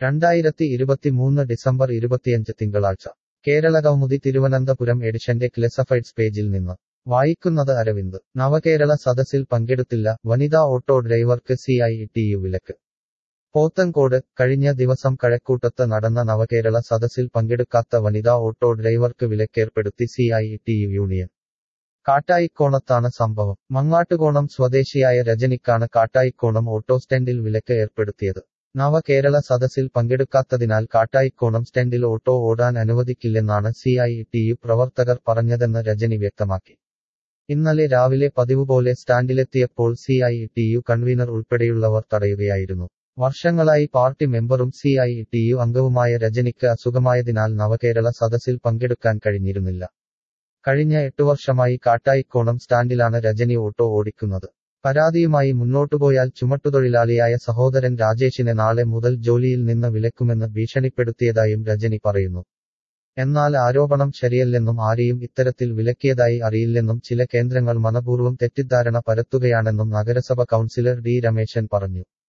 രണ്ടായിരത്തി ഇരുപത്തിമൂന്ന് ഡിസംബർ ഇരുപത്തിയഞ്ച് തിങ്കളാഴ്ച കേരള കൗമുദി തിരുവനന്തപുരം എഡിഷന്റെ ക്ലെസഫൈഡ്സ് പേജിൽ നിന്ന് വായിക്കുന്നത് അരവിന്ദ് നവകേരള സദസ്സിൽ പങ്കെടുത്തില്ല വനിതാ ഓട്ടോ ഡ്രൈവർക്ക് സി ഐ ടി യു വിലക്ക് പോത്തൻകോട് കഴിഞ്ഞ ദിവസം കഴക്കൂട്ടത്ത് നടന്ന നവകേരള സദസ്സിൽ പങ്കെടുക്കാത്ത വനിതാ ഓട്ടോ ഡ്രൈവർക്ക് വിലക്കേർപ്പെടുത്തി C I T U union കാട്ടായിക്കോണത്താണ് സംഭവം മങ്ങാട്ടുകോണം സ്വദേശിയായ രജനിക്കാണ് കാട്ടായിക്കോണം ഓട്ടോ സ്റ്റാൻഡിൽ വിലക്ക് ഏർപ്പെടുത്തിയത് നവകേരള സദസ്സിൽ പങ്കെടുക്കാത്തതിനാൽ കാട്ടായിക്കോണം സ്റ്റാൻഡിൽ ഓട്ടോ ഓടാൻ അനുവദിക്കില്ലെന്നാണ് സി ഐ ടി യു പ്രവർത്തകർ പറഞ്ഞതെന്ന് രജനി വ്യക്തമാക്കി ഇന്നലെ രാവിലെ പതിവുപോലെ സ്റ്റാൻഡിലെത്തിയപ്പോൾ C I T U convener ഉൾപ്പെടെയുള്ളവർ തടയുകയായിരുന്നു വർഷങ്ങളായി പാർട്ടി മെമ്പറും സി ഐ ടി യു അംഗവുമായ രജനിക്ക് അസുഖമായതിനാൽ നവകേരള സദസ്സിൽ പങ്കെടുക്കാൻ കഴിഞ്ഞിരുന്നില്ല കഴിഞ്ഞ എട്ടു വർഷമായി കാട്ടായിക്കോണം സ്റ്റാൻഡിലാണ് രജനി ഓട്ടോ ഓടിക്കുന്നത് പരാതിയുമായി മുന്നോട്ടുപോയാൽ ചുമട്ടുതൊഴിലാളിയായ സഹോദരൻ രാജേഷിനെ നാളെ മുതൽ ജോലിയിൽ നിന്ന് വിലക്കുമെന്ന് ഭീഷണിപ്പെടുത്തിയതായും രജനി പറയുന്നു എന്നാൽ ആരോപണം ശരിയല്ലെന്നും ആരെയും ഇത്തരത്തിൽ വിലക്കിയതായി അറിയില്ലെന്നും ചില കേന്ദ്രങ്ങൾ മനപൂർവ്വം തെറ്റിദ്ധാരണ പരത്തുകയാണെന്നും നഗരസഭ കൗൺസിലർ ഡി രമേശൻ പറഞ്ഞു